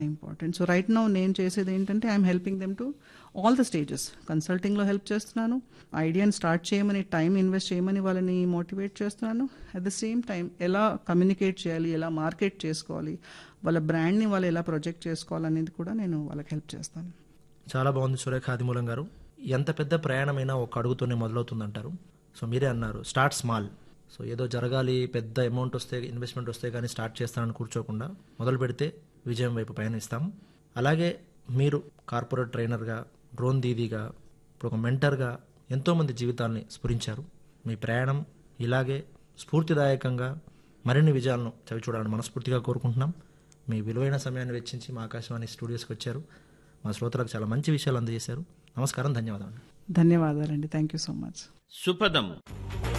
important so right now నేను చేసేది ఏంటంటే I'm helping them to all the stages కన్సల్టింగ్లో హెల్ప్ చేస్తున్నాను ఐడియాని స్టార్ట్ చేయమని టైం ఇన్వెస్ట్ చేయమని వాళ్ళని మోటివేట్ చేస్తున్నాను అట్ ద సేమ్ టైం ఎలా కమ్యూనికేట్ చేయాలి ఎలా మార్కెట్ చేసుకోవాలి వాళ్ళ బ్రాండ్ని వాళ్ళు ఎలా ప్రొజెక్ట్ చేసుకోవాలనేది కూడా నేను వాళ్ళకి హెల్ప్ చేస్తాను చాలా బాగుంది సురేఖ ఆదిమూలం గారు ఎంత పెద్ద ప్రయాణమైనా ఒక అడుగుతోనే మొదలవుతుందంటారు సో మీరే అన్నారు స్టార్ట్ స్మాల్ సో ఏదో జరగాలి పెద్ద అమౌంట్ వస్తే ఇన్వెస్ట్మెంట్ వస్తే కానీ స్టార్ట్ చేస్తానని కూర్చోకుండా మొదలు పెడితే విజయం వైపు పయనిస్తాం అలాగే మీరు కార్పొరేట్ ట్రైనర్గా డ్రోన్ దీదీగా ఇప్పుడు ఒక మెంటర్గా ఎంతోమంది జీవితాల్ని స్ఫురించారు మీ ప్రయాణం ఇలాగే స్ఫూర్తిదాయకంగా మరిన్ని విజయాలను చవి చూడాలని మనస్ఫూర్తిగా కోరుకుంటున్నాం మీ విలువైన సమయాన్ని వెచ్చించి మా ఆకాశవాణి స్టూడియోస్కి వచ్చారు మా శ్రోతలకు చాలా మంచి విషయాలు అందజేశారు నమస్కారం ధన్యవాదాలు ధన్యవాదాలండి థ్యాంక్ యూ సో మచ్ సుపదం